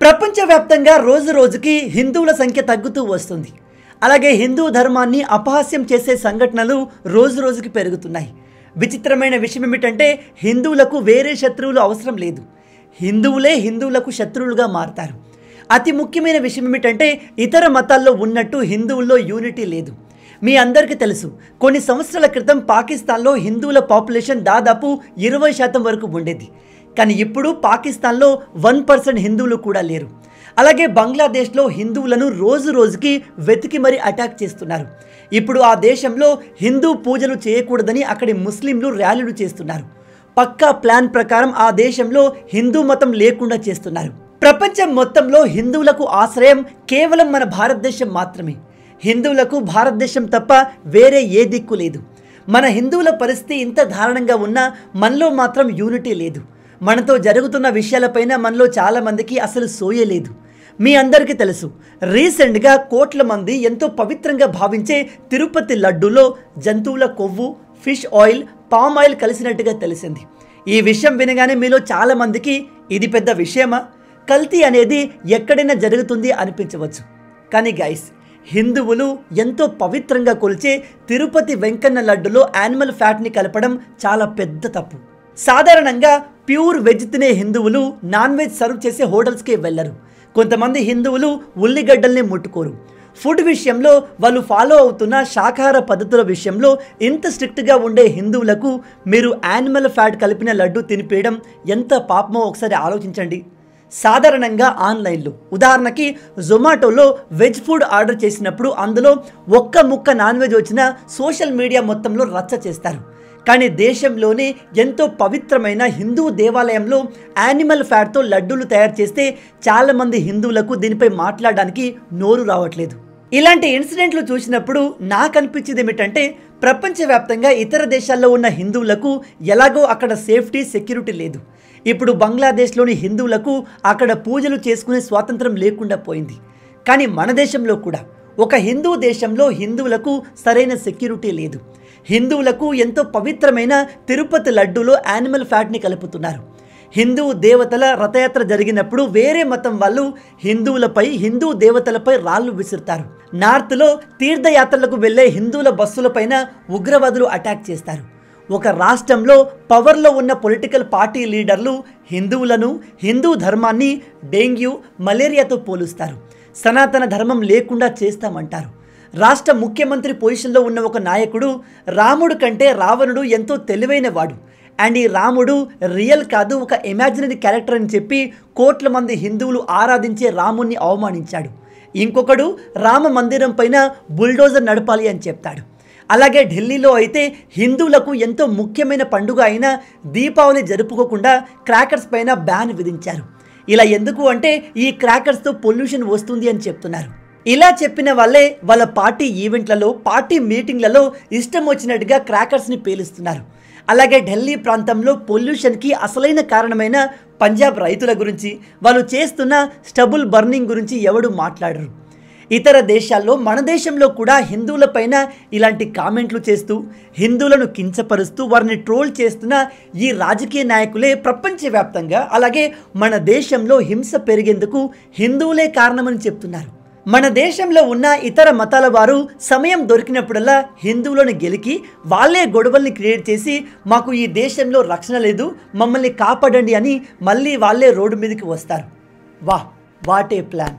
ప్రపంచవ్యాప్తంగా రోజు రోజుకి హిందువుల సంఖ్య తగ్గుతూ వస్తుంది అలాగే హిందూ ధర్మాన్ని అపహాస్యం చేసే సంఘటనలు రోజు రోజుకి పెరుగుతున్నాయి విచిత్రమైన విషయం ఏమిటంటే హిందువులకు వేరే శత్రువులు అవసరం లేదు హిందువులే హిందువులకు శత్రువులుగా మారతారు అతి ముఖ్యమైన విషయం ఏమిటంటే ఇతర మతాల్లో ఉన్నట్టు హిందువుల్లో యూనిటీ లేదు మీ అందరికీ తెలుసు కొన్ని సంవత్సరాల క్రితం పాకిస్తాన్లో హిందువుల పాపులేషన్ దాదాపు ఇరవై శాతం వరకు ఉండేది కానీ ఇప్పుడు పాకిస్తాన్లో వన్ పర్సెంట్ హిందువులు కూడా లేరు అలాగే బంగ్లాదేశ్లో హిందువులను రోజు రోజుకి వెతికి మరీ అటాక్ చేస్తున్నారు ఇప్పుడు ఆ దేశంలో హిందూ పూజలు చేయకూడదని అక్కడి ముస్లింలు ర్యాలీలు చేస్తున్నారు పక్కా ప్లాన్ ప్రకారం ఆ దేశంలో హిందూ మతం లేకుండా చేస్తున్నారు ప్రపంచం మొత్తంలో హిందువులకు ఆశ్రయం కేవలం మన భారతదేశం మాత్రమే హిందువులకు భారతదేశం తప్ప వేరే ఏ దిక్కు లేదు మన హిందువుల పరిస్థితి ఇంత దారుణంగా ఉన్నా మనలో మాత్రం యూనిటీ లేదు మనతో జరుగుతున్న విషయాలపైన మనలో చాలామందికి అసలు సోయే లేదు మీ అందరికీ తెలుసు రీసెంట్గా కోట్ల మంది ఎంతో పవిత్రంగా భావించే తిరుపతి లడ్డూలో జంతువుల కొవ్వు ఫిష్ ఆయిల్ పామ్ ఆయిల్ కలిసినట్టుగా తెలిసింది ఈ విషయం వినగానే మీలో చాలామందికి ఇది పెద్ద విషయమా కల్తీ అనేది ఎక్కడైనా జరుగుతుంది అనిపించవచ్చు కానీ గైస్ హిందువులు ఎంతో పవిత్రంగా కొలిచే తిరుపతి వెంకన్న లడ్డులో యానిమల్ ఫ్యాట్ని కలపడం చాలా పెద్ద తప్పు సాధారణంగా ప్యూర్ వెజ్ తినే హిందువులు నాన్ వెజ్ సర్వ్ చేసే హోటల్స్కి వెళ్ళరు కొంతమంది హిందువులు ఉల్లిగడ్డల్ని ముట్టుకోరు ఫుడ్ విషయంలో వాళ్ళు ఫాలో అవుతున్న శాకాహార పద్ధతుల విషయంలో ఇంత స్ట్రిక్ట్గా ఉండే హిందువులకు మీరు యానిమల్ ఫ్యాట్ కలిపిన లడ్డు తినిపేయడం ఎంత పాపమో ఒకసారి ఆలోచించండి సాధారణంగా ఆన్లైన్లో ఉదాహరణకి జొమాటోలో వెజ్ ఫుడ్ ఆర్డర్ చేసినప్పుడు అందులో ఒక్క ముక్క నాన్ వెజ్ వచ్చినా సోషల్ మీడియా మొత్తంలో రచ్చ చేస్తారు కానీ దేశంలోనే ఎంతో పవిత్రమైన హిందూ దేవాలయంలో యానిమల్ ఫ్యాట్తో లడ్డూలు తయారు చేస్తే చాలామంది హిందువులకు దీనిపై మాట్లాడడానికి నోరు రావట్లేదు ఇలాంటి ఇన్సిడెంట్లు చూసినప్పుడు నాకు అనిపించింది ఏమిటంటే ప్రపంచవ్యాప్తంగా ఇతర దేశాల్లో ఉన్న హిందువులకు ఎలాగో అక్కడ సేఫ్టీ సెక్యూరిటీ లేదు ఇప్పుడు బంగ్లాదేశ్లోని హిందువులకు అక్కడ పూజలు చేసుకునే స్వాతంత్రం లేకుండా పోయింది కానీ మన దేశంలో కూడా ఒక హిందూ దేశంలో హిందువులకు సరైన సెక్యూరిటీ లేదు హిందువులకు ఎంతో పవిత్రమైన తిరుపతి లడ్డూలో యానిమల్ ఫ్యాట్ని కలుపుతున్నారు హిందూ దేవతల రథయాత్ర జరిగినప్పుడు వేరే మతం వాళ్ళు హిందువులపై హిందూ దేవతలపై రాళ్ళు విసురుతారు నార్త్లో తీర్థయాత్రలకు వెళ్ళే హిందువుల బస్సులపైన ఉగ్రవాదులు అటాక్ చేస్తారు ఒక రాష్ట్రంలో పవర్లో ఉన్న పొలిటికల్ పార్టీ లీడర్లు హిందువులను హిందూ ధర్మాన్ని డెంగ్యూ మలేరియాతో పోలుస్తారు సనాతన ధర్మం లేకుండా చేస్తామంటారు రాష్ట్ర ముఖ్యమంత్రి పొజిషన్లో ఉన్న ఒక నాయకుడు రాముడు కంటే రావణుడు ఎంతో తెలివైన వాడు అండ్ ఈ రాముడు రియల్ కాదు ఒక ఇమాజినరీ క్యారెక్టర్ అని చెప్పి కోట్ల మంది హిందువులు ఆరాధించే రాముణ్ణి అవమానించాడు ఇంకొకడు రామ మందిరం పైన బుల్డోజర్ నడపాలి అని చెప్తాడు అలాగే ఢిల్లీలో అయితే హిందువులకు ఎంతో ముఖ్యమైన పండుగ అయిన దీపావళి జరుపుకోకుండా క్రాకర్స్ పైన బ్యాన్ విధించారు ఇలా ఎందుకు అంటే ఈ క్రాకర్స్తో పొల్యూషన్ వస్తుంది అని చెప్తున్నారు ఇలా చెప్పిన వాళ్ళే వాళ్ళ పార్టీ ఈవెంట్లలో పార్టీ మీటింగ్లలో ఇష్టం వచ్చినట్టుగా క్రాకర్స్ని పేలుస్తున్నారు అలాగే ఢిల్లీ ప్రాంతంలో పొల్యూషన్కి అసలైన కారణమైన పంజాబ్ రైతుల గురించి వాళ్ళు చేస్తున్న స్టబుల్ బర్నింగ్ గురించి ఎవడు మాట్లాడరు ఇతర దేశాల్లో మన దేశంలో కూడా హిందువులపైన ఇలాంటి కామెంట్లు చేస్తూ హిందువులను కించపరుస్తూ వారిని ట్రోల్ చేస్తున్న ఈ రాజకీయ నాయకులే ప్రపంచవ్యాప్తంగా అలాగే మన దేశంలో హింస పెరిగేందుకు హిందువులే కారణమని చెప్తున్నారు మన దేశంలో ఉన్న ఇతర మతాల వారు సమయం దొరికినప్పుడల్లా హిందువులను గెలికి వాళ్ళే గొడవల్ని క్రియేట్ చేసి మాకు ఈ దేశంలో రక్షణ లేదు మమ్మల్ని కాపాడండి అని మళ్ళీ వాళ్ళే రోడ్డు మీదకి వస్తారు వా వాట్ ఏ ప్లాన్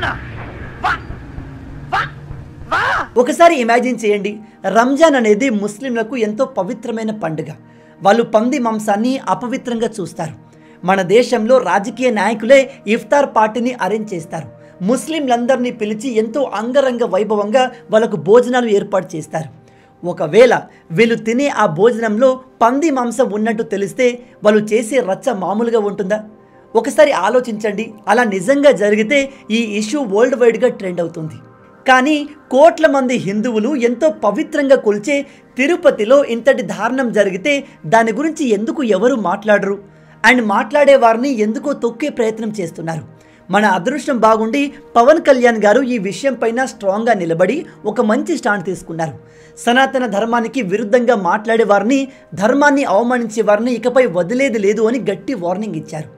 ఒకసారి ఇమాజిన్ చేయండి రంజాన్ అనేది ముస్లింలకు ఎంతో పవిత్రమైన పండుగ వాళ్ళు పంది మాంసాన్ని అపవిత్రంగా చూస్తారు మన దేశంలో రాజకీయ నాయకులే ఇఫ్తార్ పార్టీని అరేంజ్ చేస్తారు ముస్లింలందరినీ పిలిచి ఎంతో అంగరంగ వైభవంగా వాళ్ళకు భోజనాలు ఏర్పాటు చేస్తారు ఒకవేళ వీళ్ళు తినే ఆ భోజనంలో పంది మాంసం ఉన్నట్టు తెలిస్తే వాళ్ళు చేసే రచ్చ మామూలుగా ఉంటుందా ఒకసారి ఆలోచించండి అలా నిజంగా జరిగితే ఈ ఇష్యూ వరల్డ్ వైడ్గా ట్రెండ్ అవుతుంది కానీ కోట్ల మంది హిందువులు ఎంతో పవిత్రంగా కొలిచే తిరుపతిలో ఇంతటి దారుణం జరిగితే దాని గురించి ఎందుకు ఎవరు మాట్లాడరు అండ్ మాట్లాడే వారిని ఎందుకో తొక్కే ప్రయత్నం చేస్తున్నారు మన అదృష్టం బాగుండి పవన్ కళ్యాణ్ గారు ఈ విషయం పైన స్ట్రాంగ్గా నిలబడి ఒక మంచి స్టాండ్ తీసుకున్నారు సనాతన ధర్మానికి విరుద్ధంగా మాట్లాడే వారిని ధర్మాన్ని అవమానించే వారిని ఇకపై వదిలేది లేదు అని గట్టి వార్నింగ్ ఇచ్చారు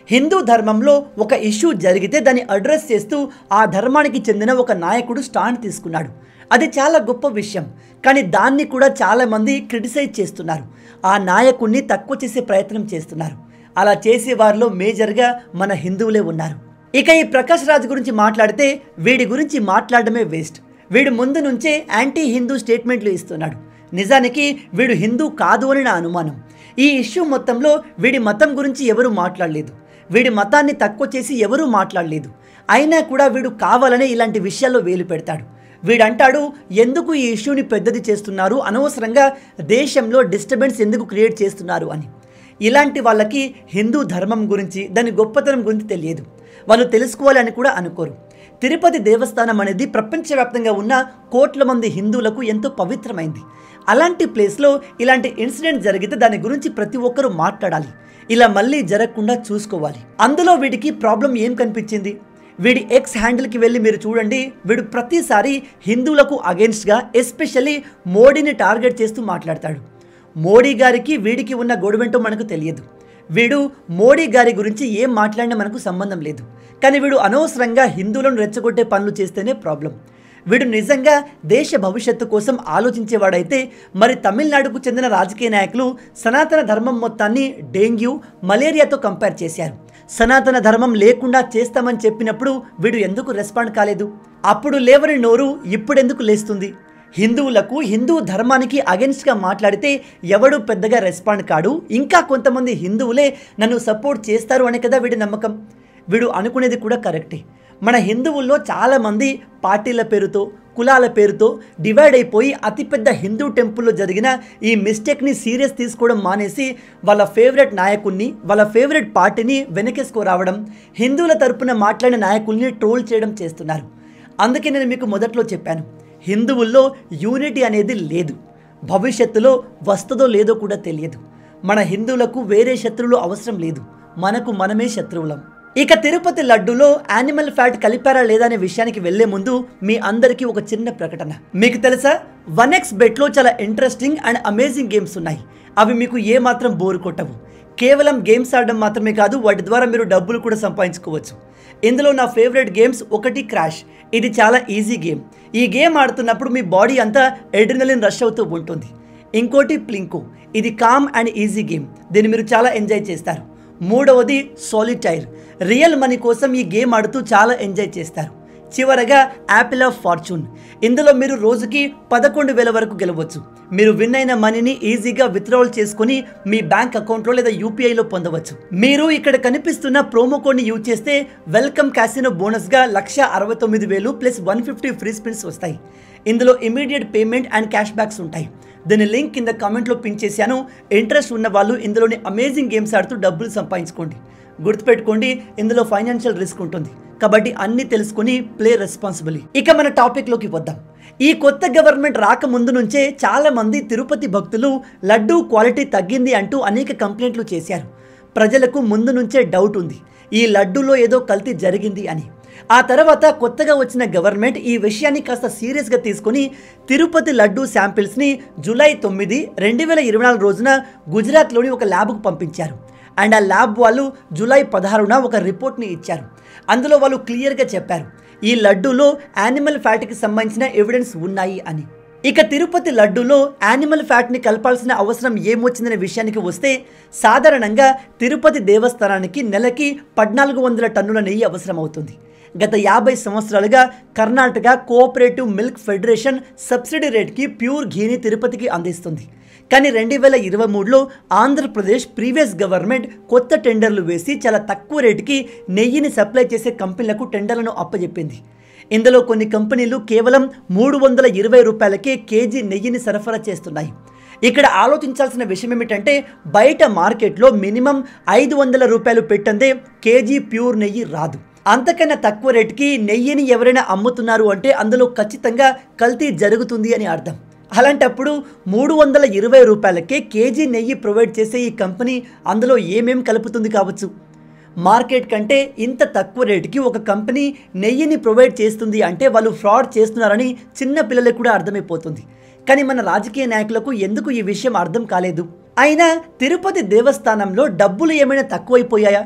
హిందూ ధర్మంలో ఒక ఇష్యూ జరిగితే దాన్ని అడ్రస్ చేస్తూ ఆ ధర్మానికి చెందిన ఒక నాయకుడు స్టాండ్ తీసుకున్నాడు అది చాలా గొప్ప విషయం కానీ దాన్ని కూడా చాలామంది క్రిటిసైజ్ చేస్తున్నారు ఆ నాయకుడిని తక్కువ చేసే ప్రయత్నం చేస్తున్నారు అలా చేసే వారిలో మేజర్గా మన హిందువులే ఉన్నారు ఇక ఈ ప్రకాష్ రాజ్ గురించి మాట్లాడితే వీడి గురించి మాట్లాడడమే వేస్ట్ వీడు ముందు నుంచే యాంటీ హిందూ స్టేట్మెంట్లు ఇస్తున్నాడు నిజానికి వీడు హిందూ కాదు అని నా అనుమానం ఈ ఇష్యూ మొత్తంలో వీడి మతం గురించి ఎవరూ మాట్లాడలేదు వీడి మతాన్ని తక్కువ చేసి ఎవరూ మాట్లాడలేదు అయినా కూడా వీడు కావాలనే ఇలాంటి విషయాల్లో వేలు పెడతాడు వీడంటాడు ఎందుకు ఈ ఇష్యూని పెద్దది చేస్తున్నారు అనవసరంగా దేశంలో డిస్టర్బెన్స్ ఎందుకు క్రియేట్ చేస్తున్నారు అని ఇలాంటి వాళ్ళకి హిందూ ధర్మం గురించి దాని గొప్పతనం గురించి తెలియదు వాళ్ళు తెలుసుకోవాలని కూడా అనుకోరు తిరుపతి దేవస్థానం అనేది ప్రపంచవ్యాప్తంగా ఉన్న కోట్ల మంది హిందువులకు ఎంతో పవిత్రమైంది అలాంటి ప్లేస్లో ఇలాంటి ఇన్సిడెంట్ జరిగితే దాని గురించి ప్రతి ఒక్కరూ మాట్లాడాలి ఇలా మళ్ళీ జరగకుండా చూసుకోవాలి అందులో వీడికి ప్రాబ్లం ఏం కనిపించింది వీడి ఎక్స్ హ్యాండిల్కి వెళ్ళి మీరు చూడండి వీడు ప్రతిసారి హిందువులకు అగేన్స్ట్గా ఎస్పెషల్లీ మోడీని టార్గెట్ చేస్తూ మాట్లాడతాడు మోడీ గారికి వీడికి ఉన్న గొడవేంటో మనకు తెలియదు వీడు మోడీ గారి గురించి ఏం మాట్లాడినా మనకు సంబంధం లేదు కానీ వీడు అనవసరంగా హిందువులను రెచ్చగొట్టే పనులు చేస్తేనే ప్రాబ్లం వీడు నిజంగా దేశ భవిష్యత్తు కోసం ఆలోచించేవాడైతే మరి తమిళనాడుకు చెందిన రాజకీయ నాయకులు సనాతన ధర్మం మొత్తాన్ని డెంగ్యూ మలేరియాతో కంపేర్ చేశారు సనాతన ధర్మం లేకుండా చేస్తామని చెప్పినప్పుడు వీడు ఎందుకు రెస్పాండ్ కాలేదు అప్పుడు లేవని నోరు ఇప్పుడెందుకు లేస్తుంది హిందువులకు హిందూ ధర్మానికి అగెన్స్ట్గా మాట్లాడితే ఎవడు పెద్దగా రెస్పాండ్ కాడు ఇంకా కొంతమంది హిందువులే నన్ను సపోర్ట్ చేస్తారు అనే కదా వీడి నమ్మకం వీడు అనుకునేది కూడా కరెక్టే మన హిందువుల్లో చాలామంది పార్టీల పేరుతో కులాల పేరుతో డివైడ్ అయిపోయి అతిపెద్ద హిందూ టెంపుల్లో జరిగిన ఈ మిస్టేక్ని సీరియస్ తీసుకోవడం మానేసి వాళ్ళ ఫేవరెట్ నాయకుడిని వాళ్ళ ఫేవరెట్ పార్టీని వెనకేసుకురావడం హిందువుల తరపున మాట్లాడిన నాయకుల్ని ట్రోల్ చేయడం చేస్తున్నారు అందుకే నేను మీకు మొదట్లో చెప్పాను హిందువుల్లో యూనిటీ అనేది లేదు భవిష్యత్తులో వస్తుందో లేదో కూడా తెలియదు మన హిందువులకు వేరే శత్రువులు అవసరం లేదు మనకు మనమే శత్రువులం ఇక తిరుపతి లడ్డులో యానిమల్ ఫ్యాట్ కలిపారా లేదా అనే విషయానికి వెళ్లే ముందు మీ అందరికీ ఒక చిన్న ప్రకటన మీకు తెలుసా వన్ ఎక్స్ బెట్లో చాలా ఇంట్రెస్టింగ్ అండ్ అమేజింగ్ గేమ్స్ ఉన్నాయి అవి మీకు ఏమాత్రం బోరు కొట్టవు కేవలం గేమ్స్ ఆడడం మాత్రమే కాదు వాటి ద్వారా మీరు డబ్బులు కూడా సంపాదించుకోవచ్చు ఇందులో నా ఫేవరెట్ గేమ్స్ ఒకటి క్రాష్ ఇది చాలా ఈజీ గేమ్ ఈ గేమ్ ఆడుతున్నప్పుడు మీ బాడీ అంతా ఎడ్రినలిన్ రష్ అవుతూ ఉంటుంది ఇంకోటి ప్లింకో ఇది కామ్ అండ్ ఈజీ గేమ్ దీన్ని మీరు చాలా ఎంజాయ్ చేస్తారు మూడవది సాలిటైర్ రియల్ మనీ కోసం ఈ గేమ్ ఆడుతూ చాలా ఎంజాయ్ చేస్తారు చివరగా యాపిల్ ఆఫ్ ఫార్చ్యూన్ ఇందులో మీరు రోజుకి పదకొండు వేల వరకు గెలవచ్చు మీరు విన్ అయిన మనీని ఈజీగా విత్డ్రావల్ చేసుకుని మీ బ్యాంక్ అకౌంట్లో లేదా యూపీఐలో పొందవచ్చు మీరు ఇక్కడ కనిపిస్తున్న ప్రోమో కోడ్ని యూజ్ చేస్తే వెల్కమ్ క్యాసినో బోనస్గా లక్ష అరవై తొమ్మిది వేలు plus one fifty free spins వస్తాయి ఇందులో immediate payment and cashbacks ఉంటాయి దీని లింక్ కింద కామెంట్లో పిన్ చేశాను ఇంట్రెస్ట్ ఉన్న వాళ్ళు ఇందులోని అమేజింగ్ గేమ్స్ ఆడుతూ డబ్బులు సంపాదించుకోండి గుర్తుపెట్టుకోండి ఇందులో ఫైనాన్షియల్ రిస్క్ ఉంటుంది కాబట్టి అన్ని తెలుసుకుని ప్లే రెస్పాన్సిబిలీ ఇక మన టాపిక్లోకి వద్దాం ఈ కొత్త గవర్నమెంట్ రాకముందు నుంచే చాలా మంది తిరుపతి భక్తులు లడ్డూ క్వాలిటీ తగ్గింది అంటూ అనేక కంప్లైంట్లు చేశారు ప్రజలకు ముందు నుంచే డౌట్ ఉంది ఈ లడ్డూలో ఏదో కల్తీ జరిగింది అని ఆ తర్వాత కొత్తగా వచ్చిన గవర్నమెంట్ ఈ విషయాన్ని కాస్త సీరియస్గా తీసుకొని తిరుపతి లడ్డూ శాంపిల్స్ని జూలై తొమ్మిది రెండు వేల ఇరవై నాలుగు రోజున గుజరాత్లోని ఒక ల్యాబ్కు పంపించారు అండ్ ఆ ల్యాబ్ వాళ్ళు జూలై పదహారున ఒక రిపోర్ట్ని ఇచ్చారు అందులో వాళ్ళు క్లియర్గా చెప్పారు ఈ లడ్డూలో యానిమల్ ఫ్యాట్కి సంబంధించిన ఎవిడెన్స్ ఉన్నాయి అని ఇక తిరుపతి లడ్డూలో యానిమల్ ఫ్యాట్ని కలపాల్సిన అవసరం ఏమొచ్చిందనే విషయానికి వస్తే సాధారణంగా తిరుపతి దేవస్థానానికి నెలకి పద్నాలుగు వందల టన్నుల నెయ్యి అవసరం అవుతుంది గత యాభై సంవత్సరాలుగా Karnataka cooperative milk federation subsidy రేట్కి ప్యూర్ ఘీని తిరుపతికి అందిస్తుంది కానీ రెండు వేల ఇరవై మూడులో ఆంధ్రప్రదేశ్ ప్రీవియస్ గవర్నమెంట్ కొత్త టెండర్లు వేసి చాలా తక్కువ రేటుకి నెయ్యిని సప్లై చేసే కంపెనీలకు టెండర్లను అప్పజెప్పింది ఇందులో కొన్ని కంపెనీలు కేవలం మూడు వందల ఇరవై రూపాయలకే కేజీ నెయ్యిని సరఫరా చేస్తున్నాయి ఇక్కడ ఆలోచించాల్సిన విషయం ఏమిటంటే బయట మార్కెట్లో మినిమం ఐదు వందల రూపాయలు పెట్టందే కేజీ ప్యూర్ నెయ్యి రాదు అంతకన్నా తక్కువ రేటుకి నెయ్యిని ఎవరైనా అమ్ముతున్నారు అంటే అందులో ఖచ్చితంగా కల్తీ జరుగుతుంది అని అర్థం అలాంటప్పుడు మూడు వందల ఇరవై రూపాయలకే కేజీ నెయ్యి ప్రొవైడ్ చేసే ఈ కంపెనీ అందులో ఏమేం కలుపుతుంది కావచ్చు మార్కెట్ కంటే ఇంత తక్కువ రేటుకి ఒక కంపెనీ నెయ్యిని ప్రొవైడ్ చేస్తుంది అంటే వాళ్ళు ఫ్రాడ్ చేస్తున్నారని చిన్న పిల్లలకు కూడా అర్థమైపోతుంది కానీ మన రాజకీయ నాయకులకు ఎందుకు ఈ విషయం అర్థం కాలేదు అయినా తిరుపతి దేవస్థానంలో డబ్బులు ఏమైనా తక్కువైపోయాయా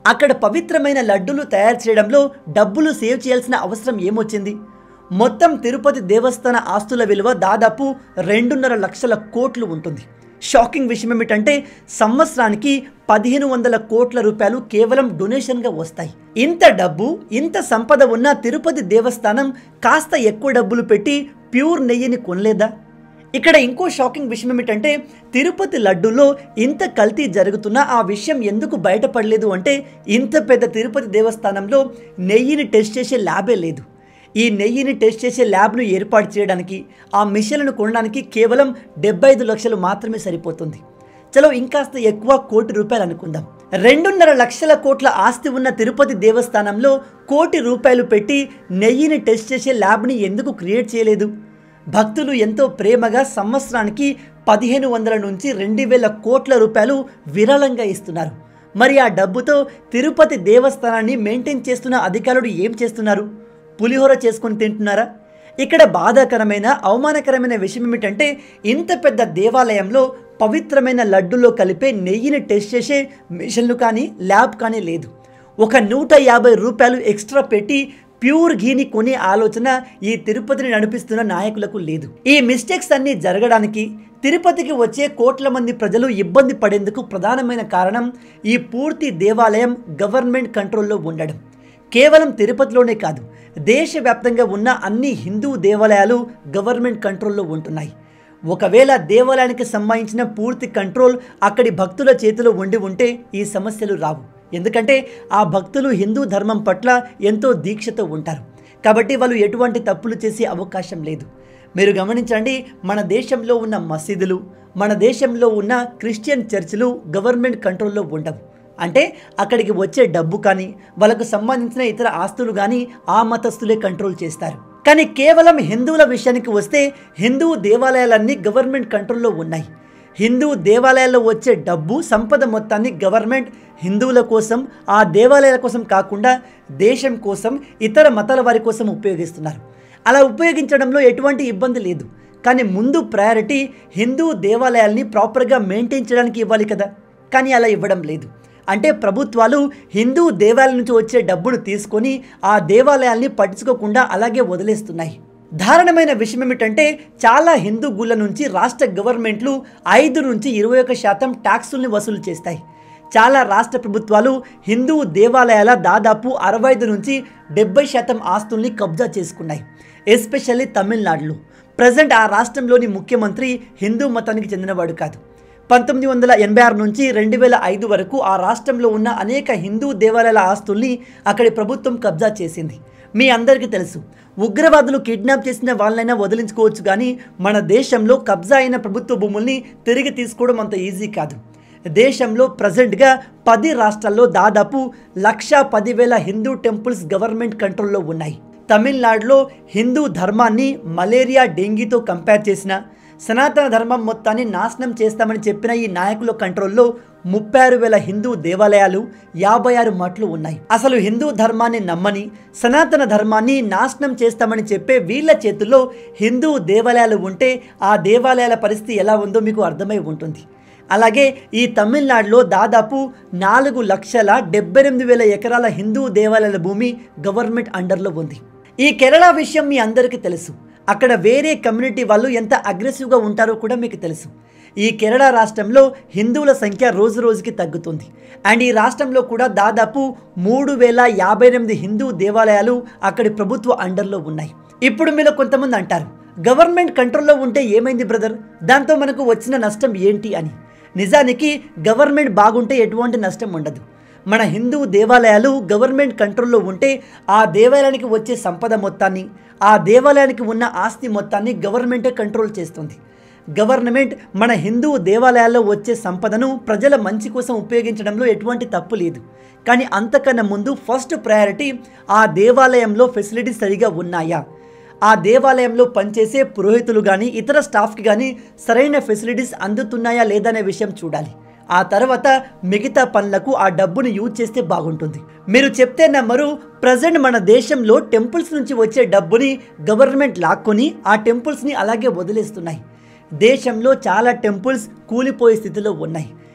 అక్కడ పవిత్రమైన లడ్డులు తయారు చేయడంలో డబ్బులు సేవ్ చేయాల్సిన అవసరం ఏమొచ్చింది మొత్తం తిరుపతి దేవస్థాన ఆస్తుల విలువ దాదాపు రెండున్నర లక్షల కోట్లు ఉంటుంది షాకింగ్ విషయం ఏమిటంటే సంవత్సరానికి పదిహేను వందల కోట్ల రూపాయలు కేవలం డొనేషన్గా వస్తాయి ఇంత డబ్బు ఇంత సంపద ఉన్న తిరుపతి దేవస్థానం కాస్త ఎక్కువ డబ్బులు పెట్టి ప్యూర్ నెయ్యిని కొనలేదా ఇక్కడ ఇంకో షాకింగ్ విషయం ఏమిటంటే తిరుపతి లడ్డూలో ఇంత కల్తీ జరుగుతున్నా ఆ విషయం ఎందుకు బయటపడలేదు అంటే ఇంత పెద్ద తిరుపతి దేవస్థానంలో నెయ్యిని టెస్ట్ చేసే ల్యాబే లేదు ఈ నెయ్యిని టెస్ట్ చేసే ల్యాబ్ను ఏర్పాటు చేయడానికి ఆ మిషన్లను కొనడానికి కేవలం డెబ్బై ఐదు లక్షలు మాత్రమే సరిపోతుంది చలో ఇంకాస్త ఎక్కువ కోటి రూపాయలు అనుకుందాం రెండున్నర లక్షల కోట్ల ఆస్తి ఉన్న తిరుపతి దేవస్థానంలో కోటి రూపాయలు పెట్టి నెయ్యిని టెస్ట్ చేసే ల్యాబ్ని ఎందుకు క్రియేట్ చేయలేదు భక్తులు ఎంతో ప్రేమగా సంవత్సరానికి పదిహేను వందల నుంచి రెండు వేల కోట్ల రూపాయలు విరాళంగా ఇస్తున్నారు మరి ఆ డబ్బుతో తిరుపతి దేవస్థానాన్ని మెయింటైన్ చేస్తున్న అధికారులు ఏం చేస్తున్నారు పులిహోర చేసుకొని తింటున్నారా ఇక్కడ బాధాకరమైన అవమానకరమైన విషయం ఏమిటంటే ఇంత పెద్ద దేవాలయంలో పవిత్రమైన లడ్డులో కలిపే నెయ్యిని టెస్ట్ చేసే మిషన్లు కానీ ల్యాబ్ కానీ లేదు ఒక నూట యాభై రూపాయలు ఎక్స్ట్రా పెట్టి ప్యూర్ ఘీని కొనే ఆలోచన ఈ తిరుపతిని నడిపిస్తున్న నాయకులకు లేదు ఈ మిస్టేక్స్ అన్నీ జరగడానికి తిరుపతికి వచ్చే కోట్ల మంది ప్రజలు ఇబ్బంది పడేందుకు ప్రధానమైన కారణం ఈ పూర్తి దేవాలయం గవర్నమెంట్ కంట్రోల్లో ఉండడం కేవలం తిరుపతిలోనే కాదు దేశవ్యాప్తంగా ఉన్న అన్ని హిందూ దేవాలయాలు గవర్నమెంట్ కంట్రోల్లో ఉంటున్నాయి ఒకవేళ దేవాలయానికి సంబంధించిన పూర్తి కంట్రోల్ అక్కడి భక్తుల చేతిలో ఉండి ఉంటే ఈ సమస్యలు రావు ఎందుకంటే ఆ భక్తులు హిందూ ధర్మం పట్ల ఎంతో దీక్షతో ఉంటారు కాబట్టి వాళ్ళు ఎటువంటి తప్పులు చేసే అవకాశం లేదు మీరు గమనించండి మన దేశంలో ఉన్న మసీదులు మన దేశంలో ఉన్న క్రిస్టియన్ చర్చిలు గవర్నమెంట్ కంట్రోల్లో ఉండవు అంటే అక్కడికి వచ్చే డబ్బు కానీ వాళ్ళకు సంబంధించిన ఇతర ఆస్తులు కానీ ఆ మతస్థులే కంట్రోల్ చేస్తారు కానీ కేవలం హిందువుల విషయానికి వస్తే హిందూ దేవాలయాలన్నీ గవర్నమెంట్ కంట్రోల్లో ఉన్నాయి హిందూ దేవాలయాల్లో వచ్చే డబ్బు సంపద మొత్తాన్ని గవర్నమెంట్ హిందువుల కోసం ఆ దేవాలయాల కోసం కాకుండా దేశం కోసం ఇతర మతాల వారి కోసం ఉపయోగిస్తున్నారు అలా ఉపయోగించడంలో ఎటువంటి ఇబ్బంది లేదు కానీ ముందు ప్రయారిటీ హిందూ దేవాలయాల్ని ప్రాపర్గా మెయింటైన్ చేయడానికి ఇవ్వాలి కదా కానీ అలా ఇవ్వడం లేదు అంటే ప్రభుత్వాలు హిందూ దేవాలయం నుంచి వచ్చే డబ్బును తీసుకొని ఆ దేవాలయాల్ని పట్టించుకోకుండా అలాగే వదిలేస్తున్నాయి దారుణమైన విషయం ఏమిటంటే చాలా హిందూ గుళ్ళ నుంచి రాష్ట్ర గవర్నమెంట్లు ఐదు నుంచి ఇరవై ఒక శాతం ట్యాక్సుల్ని వసూలు చేస్తాయి చాలా రాష్ట్ర ప్రభుత్వాలు హిందూ దేవాలయాల దాదాపు అరవై ఐదు నుంచి డెబ్బై శాతం ఆస్తుల్ని కబ్జా చేసుకున్నాయి ఎస్పెషల్లీ తమిళనాడులో ప్రజెంట్ ఆ రాష్ట్రంలోని ముఖ్యమంత్రి హిందూ మతానికి చెందినవాడు కాదు పంతొమ్మిది వందల ఎనభై ఆరు నుంచి రెండు వేల ఐదు వరకు ఆ రాష్ట్రంలో ఉన్న అనేక హిందూ దేవాలయాల ఆస్తుల్ని అక్కడి ప్రభుత్వం కబ్జా చేసింది మీ అందరికీ తెలుసు ఉగ్రవాదులు కిడ్నాప్ చేసిన వాళ్ళైనా వదిలించుకోవచ్చు కానీ మన దేశంలో కబ్జా అయిన ప్రభుత్వ భూముల్ని తిరిగి తీసుకోవడం అంత ఈజీ కాదు దేశంలో ప్రజెంట్గా పది రాష్ట్రాల్లో దాదాపు లక్ష పదివేల హిందూ టెంపుల్స్ గవర్నమెంట్ కంట్రోల్లో ఉన్నాయి తమిళనాడులో హిందూ ధర్మాన్ని మలేరియా డెంగీతో కంపేర్ చేసిన సనాతన ధర్మం మొత్తాన్ని నాశనం చేస్తామని చెప్పిన ఈ నాయకుల కంట్రోల్లో ముప్పై ఆరు వేల హిందూ దేవాలయాలు యాభై ఆరు మట్లు ఉన్నాయి అసలు హిందూ ధర్మాన్ని నమ్మని సనాతన ధర్మాన్ని నాశనం చేస్తామని చెప్పే వీళ్ళ చేతుల్లో హిందూ దేవాలయాలు ఉంటే ఆ దేవాలయాల పరిస్థితి ఎలా ఉందో మీకు అర్థమై ఉంటుంది అలాగే ఈ తమిళనాడులో దాదాపు నాలుగు లక్షల డెబ్బై ఎనిమిది వేల ఎకరాల హిందూ దేవాలయాల భూమి గవర్నమెంట్ అండర్లో ఉంది ఈ కేరళ విషయం మీ అందరికీ తెలుసు అక్కడ వేరే కమ్యూనిటీ వాళ్ళు ఎంత అగ్రెసివ్గా ఉంటారో కూడా మీకు తెలుసు ఈ కేరళ రాష్ట్రంలో హిందువుల సంఖ్య రోజు రోజుకి తగ్గుతుంది అండ్ ఈ రాష్ట్రంలో కూడా దాదాపు మూడు వేల యాభై ఎనిమిది హిందూ దేవాలయాలు అక్కడి ప్రభుత్వ అండర్లో ఉన్నాయి ఇప్పుడు మీలో కొంతమంది అంటారు గవర్నమెంట్ కంట్రోల్లో ఉంటే ఏమైంది బ్రదర్ దాంతో మనకు వచ్చిన నష్టం ఏంటి అని నిజానికి గవర్నమెంట్ బాగుంటే ఎటువంటి నష్టం ఉండదు మన హిందూ దేవాలయాలు గవర్నమెంట్ కంట్రోల్లో ఉంటే ఆ దేవాలయానికి వచ్చే సంపద మొత్తాన్ని ఆ దేవాలయానికి ఉన్న ఆస్తి మొత్తాన్ని గవర్నమెంటే కంట్రోల్ చేస్తుంది గవర్నమెంట్ మన హిందూ దేవాలయాల్లో వచ్చే సంపదను ప్రజల మంచి కోసం ఉపయోగించడంలో ఎటువంటి తప్పు లేదు కానీ అంతకన్నా ముందు ఫస్ట్ ప్రయారిటీ ఆ దేవాలయంలో ఫెసిలిటీస్ సరిగా ఉన్నాయా ఆ దేవాలయంలో పనిచేసే పురోహితులు కానీ ఇతర స్టాఫ్కి కానీ సరైన ఫెసిలిటీస్ అందుతున్నాయా లేదనే విషయం చూడాలి ఆ తర్వాత మిగతా పనులకు ఆ డబ్బును యూజ్ చేస్తే బాగుంటుంది మీరు చెప్తే నమ్మరు ప్రజెంట్ మన దేశంలో టెంపుల్స్ నుంచి వచ్చే డబ్బుని గవర్నమెంట్ లాక్కొని ఆ టెంపుల్స్ని అలాగే వదిలేస్తున్నాయి దేశంలో చాలా టెంపుల్స్ కూలిపోయే స్థితిలో ఉన్నాయి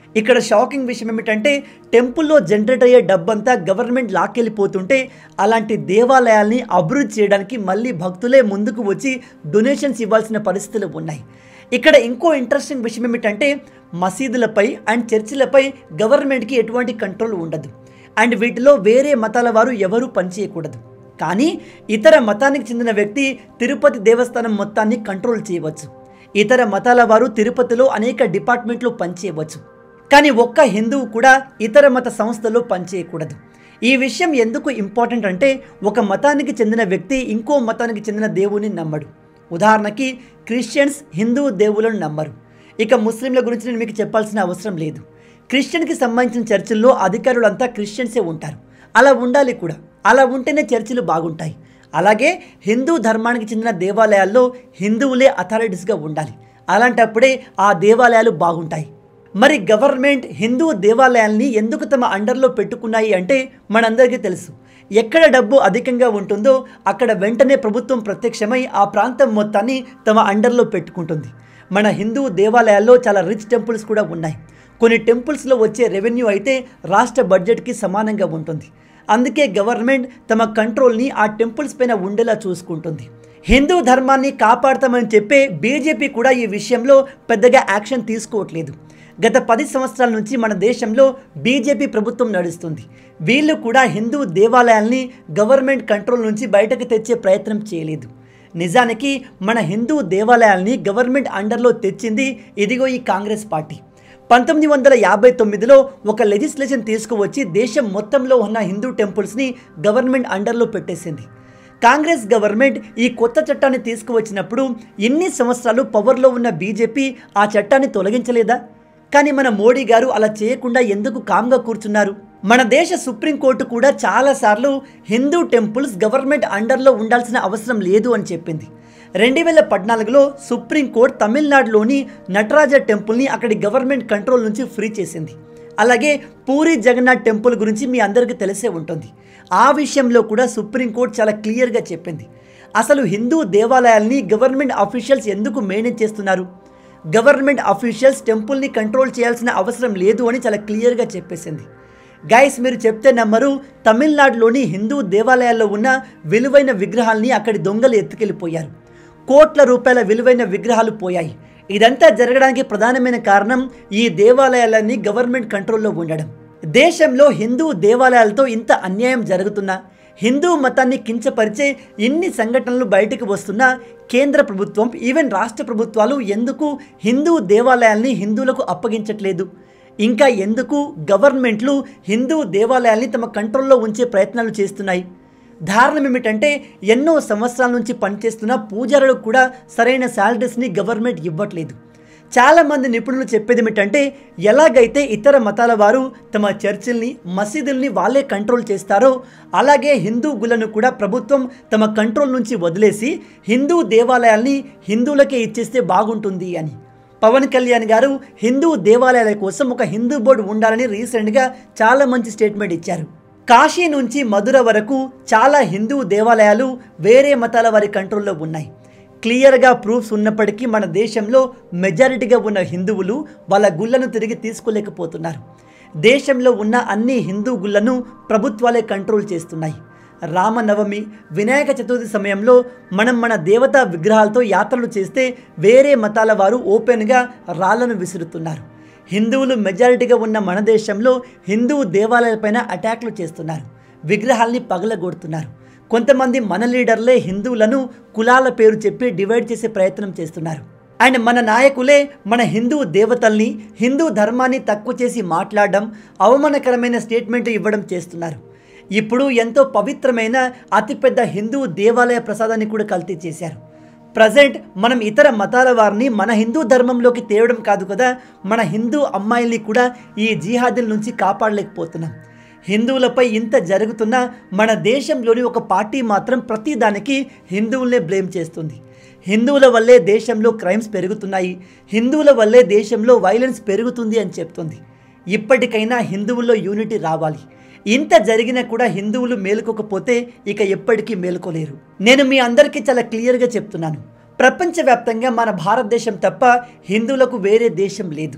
ఇక్కడ షాకింగ్ విషయం ఏమిటంటే టెంపుల్లో జనరేట్ అయ్యే డబ్బంతా గవర్నమెంట్ లాక్కెళ్ళిపోతుంటే అలాంటి దేవాలయాల్ని అభివృద్ధి చేయడానికి మళ్ళీ భక్తులే ముందుకు వచ్చి డొనేషన్స్ ఇవ్వాల్సిన పరిస్థితులు ఉన్నాయి ఇక్కడ ఇంకో ఇంట్రెస్టింగ్ విషయం ఏమిటంటే మసీదులపై అండ్ చర్చిలపై గవర్నమెంట్కి ఎటువంటి కంట్రోల్ ఉండదు అండ్ వీటిలో వేరే మతాల వారు ఎవరూ పనిచేయకూడదు కానీ ఇతర మతానికి చెందిన వ్యక్తి తిరుపతి దేవస్థానం మొత్తాన్ని కంట్రోల్ చేయవచ్చు ఇతర మతాల వారు తిరుపతిలో అనేక డిపార్ట్మెంట్లు పనిచేయవచ్చు కానీ ఒక్క హిందువు కూడా ఇతర మత సంస్థలో పనిచేయకూడదు ఈ విషయం ఎందుకు ఇంపార్టెంట్ అంటే ఒక మతానికి చెందిన వ్యక్తి ఇంకో మతానికి చెందిన దేవుని నమ్మడు ఉదాహరణకి క్రిస్టియన్స్ హిందూ దేవులను నమ్మరు ఇక ముస్లింల గురించి నేను మీకు చెప్పాల్సిన అవసరం లేదు క్రిస్టియన్కి సంబంధించిన చర్చిల్లో అధికారులంతా క్రిస్టియన్సే ఉంటారు అలా ఉండాలి కూడా అలా ఉంటేనే చర్చిలు బాగుంటాయి అలాగే హిందూ ధర్మానికి చెందిన దేవాలయాల్లో హిందువులే అథారిటీస్గా ఉండాలి అలాంటప్పుడే ఆ దేవాలయాలు బాగుంటాయి మరి గవర్నమెంట్ హిందూ దేవాలయాల్ని ఎందుకు తమ అండర్లో పెట్టుకున్నాయి అంటే మనందరికీ తెలుసు ఎక్కడ డబ్బు అధికంగా ఉంటుందో అక్కడ వెంటనే ప్రభుత్వం ప్రత్యక్షమై ఆ ప్రాంతం మొత్తాన్ని తమ అండర్లో పెట్టుకుంటుంది మన హిందూ దేవాలయాల్లో చాలా రిచ్ టెంపుల్స్ కూడా ఉన్నాయి కొన్ని టెంపుల్స్లో వచ్చే రెవెన్యూ అయితే రాష్ట్ర బడ్జెట్కి సమానంగా ఉంటుంది అందుకే గవర్నమెంట్ తమ కంట్రోల్ని ఆ టెంపుల్స్ పైన ఉండేలా చూసుకుంటుంది హిందూ ధర్మాన్ని కాపాడతామని చెప్పే బీజేపీ కూడా ఈ విషయంలో పెద్దగా యాక్షన్ తీసుకోవట్లేదు గత పది సంవత్సరాల నుంచి మన దేశంలో బీజేపీ ప్రభుత్వం నడుస్తుంది వీళ్ళు కూడా హిందూ దేవాలయాల్ని గవర్నమెంట్ కంట్రోల్ నుంచి బయటకు తెచ్చే ప్రయత్నం చేయలేదు నిజానికి మన హిందూ దేవాలయాల్ని గవర్నమెంట్ అండర్లో తెచ్చింది ఇదిగో ఈ కాంగ్రెస్ పార్టీ పంతొమ్మిది వందల యాభై తొమ్మిదిలో ఒక లెజిస్లేషన్ తీసుకువచ్చి దేశం మొత్తంలో ఉన్న హిందూ టెంపుల్స్ని గవర్నమెంట్ అండర్లో పెట్టేసింది కాంగ్రెస్ గవర్నమెంట్ ఈ కొత్త చట్టాన్ని తీసుకువచ్చినప్పుడు ఎన్ని సంవత్సరాలు పవర్లో ఉన్న బీజేపీ ఆ చట్టాన్ని తొలగించలేదా కానీ మన మోడీ గారు అలా చేయకుండా ఎందుకు కామ్గా కూర్చున్నారు మన దేశ సుప్రీంకోర్టు కూడా చాలాసార్లు హిందూ టెంపుల్స్ గవర్నమెంట్ అండర్లో ఉండాల్సిన అవసరం లేదు అని చెప్పింది రెండు వేల పద్నాలుగులో సుప్రీంకోర్టు తమిళనాడులోని నటరాజ టెంపుల్ని అక్కడి గవర్నమెంట్ కంట్రోల్ నుంచి ఫ్రీ చేసింది అలాగే పూరి జగన్నాథ్ టెంపుల్ గురించి మీ అందరికీ తెలిసే ఉంటుంది ఆ విషయంలో కూడా సుప్రీంకోర్టు చాలా క్లియర్గా చెప్పింది అసలు హిందూ దేవాలయాల్ని గవర్నమెంట్ అఫీషియల్స్ ఎందుకు మెయింటైన్ చేస్తున్నారు గవర్నమెంట్ అఫీషియల్స్ టెంపుల్ని కంట్రోల్ చేయాల్సిన అవసరం లేదు అని చాలా క్లియర్గా చెప్పేసింది గైస్ మీరు చెప్తే నమ్మరు తమిళనాడులోని హిందూ దేవాలయాల్లో ఉన్న విలువైన విగ్రహాల్ని అక్కడి దొంగలు ఎత్తుకెళ్ళిపోయారు కోట్ల రూపాయల విలువైన విగ్రహాలు పోయాయి ఇదంతా జరగడానికి ప్రధానమైన కారణం ఈ దేవాలయాలన్నీ గవర్నమెంట్ కంట్రోల్లో ఉండడం దేశంలో హిందూ దేవాలయాలతో ఇంత అన్యాయం జరుగుతున్నా హిందూ మతాన్ని కించపరిచే ఇన్ని సంఘటనలు బయటకు వస్తున్నా కేంద్ర ప్రభుత్వం ఈవెన్ రాష్ట్ర ప్రభుత్వాలు ఎందుకు హిందూ దేవాలయాల్ని హిందువులకు అప్పగించట్లేదు ఇంకా ఎందుకు గవర్నమెంట్లు హిందూ దేవాలయాల్ని తమ కంట్రోల్లో ఉంచే ప్రయత్నాలు చేస్తున్నాయి కారణం ఏమిటంటే ఎన్నో సంవత్సరాల నుంచి పనిచేస్తున్న పూజారులకు కూడా సరైన శాలరీస్ని గవర్నమెంట్ ఇవ్వట్లేదు చాలామంది నిపుణులు చెప్పేది ఏమిటంటే ఎలాగైతే ఇతర మతాల వారు తమ చర్చిల్ని మసీదుల్ని వాళ్ళే కంట్రోల్ చేస్తారో అలాగే హిందూ గులను కూడా ప్రభుత్వం తమ కంట్రోల్ నుంచి వదిలేసి హిందూ దేవాలయాల్ని హిందువులకే ఇచ్చేస్తే బాగుంటుంది అని పవన్ కళ్యాణ్ గారు హిందూ దేవాలయాల కోసం ఒక హిందూ బోర్డు ఉండాలని రీసెంట్గా చాలా మంచి స్టేట్మెంట్ ఇచ్చారు కాశీ నుంచి మధుర వరకు చాలా హిందూ దేవాలయాలు వేరే మతాల వారి కంట్రోల్లో ఉన్నాయి క్లియర్గా ప్రూఫ్స్ ఉన్నప్పటికీ మన దేశంలో మెజారిటీగా ఉన్న హిందువులు వాళ్ళ గుళ్ళను తిరిగి తీసుకోలేకపోతున్నారు దేశంలో ఉన్న అన్ని హిందూ గుళ్ళను ప్రభుత్వాలే కంట్రోల్ చేస్తున్నాయి రామనవమి వినాయక చతుర్థి సమయంలో మనం మన దేవతా విగ్రహాలతో యాత్రలు చేస్తే వేరే మతాల వారు ఓపెన్గా రాళ్లను విసురుతున్నారు హిందువులు మెజారిటీగా ఉన్న మన దేశంలో హిందూ దేవాలయాలపైన అటాక్లు చేస్తున్నారు విగ్రహాల్ని పగలగొడుతున్నారు కొంతమంది మన లీడర్లే హిందువులను కులాల పేరు చెప్పి డివైడ్ చేసే ప్రయత్నం చేస్తున్నారు అండ్ మన నాయకులే మన హిందూ దేవతల్ని హిందూ ధర్మాన్ని తక్కువ చేసి మాట్లాడడం అవమానకరమైన స్టేట్మెంట్ ఇవ్వడం చేస్తున్నారు ఇప్పుడు ఎంతో పవిత్రమైన అతిపెద్ద హిందూ దేవాలయ ప్రసాదాన్ని కూడా కల్తీ చేశారు ప్రజెంట్ మనం ఇతర మతాల వారిని మన హిందూ ధర్మంలోకి తేవడం కాదు కదా మన హిందూ అమ్మాయిల్ని కూడా ఈ జిహాదుల నుంచి కాపాడలేకపోతున్నాం హిందువులపై ఇంత జరుగుతున్నా మన దేశంలోని ఒక పార్టీ మాత్రం ప్రతిదానికి హిందువులనే బ్లేమ్ చేస్తుంది హిందువుల వల్లే దేశంలో క్రైమ్స్ పెరుగుతున్నాయి హిందువుల వల్లే దేశంలో వైలెన్స్ పెరుగుతుంది అని చెప్తుంది ఇప్పటికైనా హిందువుల్లో యూనిటీ రావాలి ఇంత జరిగినా కూడా హిందువులు మేలుకోకపోతే ఇక ఎప్పటికీ మేలుకోలేరు నేను మీ అందరికీ చాలా క్లియర్గా చెప్తున్నాను ప్రపంచవ్యాప్తంగా మన భారతదేశం తప్ప హిందువులకు వేరే దేశం లేదు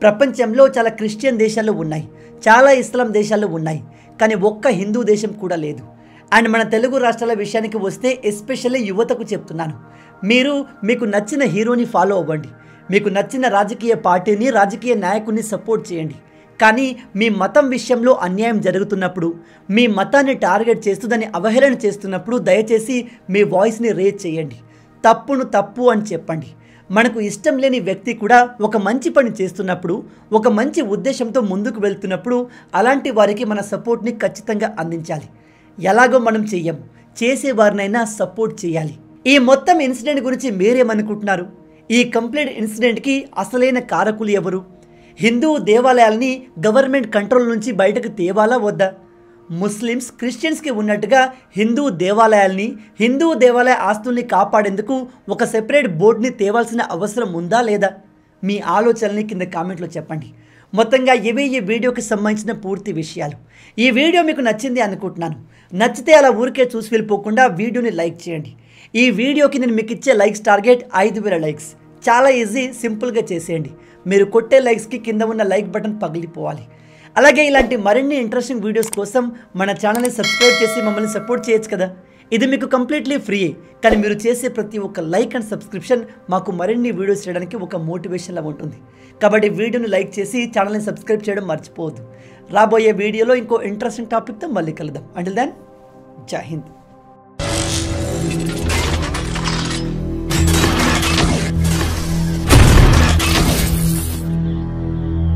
ప్రపంచంలో చాలా క్రిస్టియన్ దేశాలు ఉన్నాయి చాలా ఇస్లాం దేశాలు ఉన్నాయి కానీ ఒక్క హిందూ దేశం కూడా లేదు అండ్ మన తెలుగు రాష్ట్రాల విషయానికి వస్తే ఎస్పెషల్లీ యువతకు చెప్తున్నాను మీరు మీకు నచ్చిన హీరోని ఫాలో అవ్వండి మీకు నచ్చిన రాజకీయ పార్టీని రాజకీయ నాయకుడిని సపోర్ట్ చేయండి కానీ మీ మతం విషయంలో అన్యాయం జరుగుతున్నప్పుడు మీ మతాన్ని టార్గెట్ చేస్తూ దాన్ని అవహేళన చేస్తున్నప్పుడు దయచేసి మీ వాయిస్ని రేజ్ చేయండి తప్పును తప్పు అని చెప్పండి మనకు ఇష్టం లేని వ్యక్తి కూడా ఒక మంచి పని చేస్తున్నప్పుడు ఒక మంచి ఉద్దేశంతో ముందుకు వెళ్తున్నప్పుడు అలాంటి వారికి మన సపోర్ట్ని ఖచ్చితంగా అందించాలి ఎలాగో మనం చెయ్యం చేసేవారినైనా సపోర్ట్ చేయాలి ఈ మొత్తం ఇన్సిడెంట్ గురించి మీరేమనుకుంటున్నారు ఈ కంప్లీట్ ఇన్సిడెంట్కి అసలైన కారకులు ఎవరు హిందూ దేవాలయాల్ని గవర్నమెంట్ కంట్రోల్ నుంచి బయటకు తేవాలా వద్దా ముస్లిమ్స్ క్రిస్టియన్స్కి ఉన్నట్టుగా హిందూ దేవాలయాల్ని హిందూ దేవాలయ ఆస్తుల్ని కాపాడేందుకు ఒక సెపరేట్ బోర్డుని తేవాల్సిన అవసరం ఉందా లేదా మీ ఆలోచనల్ని కింద కామెంట్లో చెప్పండి మొత్తంగా ఇవే ఈ వీడియోకి సంబంధించిన పూర్తి విషయాలు ఈ వీడియో మీకు నచ్చింది అనుకుంటున్నాను నచ్చితే అలా ఊరికే చూసి వెళ్ళిపోకుండా వీడియోని లైక్ చేయండి ఈ వీడియోకి నేను మీకు ఇచ్చే లైక్స్ టార్గెట్ ఐదు వేల లైక్స్ చాలా ఈజీ సింపుల్గా చేసేయండి మీరు కొట్టే లైక్స్కి కింద ఉన్న లైక్ బటన్ పగిలిపోవాలి అలాగే ఇలాంటి మరిన్ని ఇంట్రెస్టింగ్ వీడియోస్ కోసం మన ఛానల్ని సబ్స్క్రైబ్ చేసి మమ్మల్ని సపోర్ట్ చేయొచ్చు కదా ఇది మీకు కంప్లీట్లీ ఫ్రీ కానీ మీరు చేసే ప్రతి ఒక్క లైక్ అండ్ సబ్స్క్రిప్షన్ మాకు మరిన్ని వీడియోస్ చేయడానికి ఒక మోటివేషన్లా ఉంటుంది కాబట్టి వీడియోని లైక్ చేసి ఛానల్ని సబ్స్క్రైబ్ చేయడం మర్చిపోవద్దు రాబోయే వీడియోలో ఇంకో ఇంట్రెస్టింగ్ టాపిక్తో మళ్ళీ కలుద్దాం అంటిల్ దెన్ జై హింద్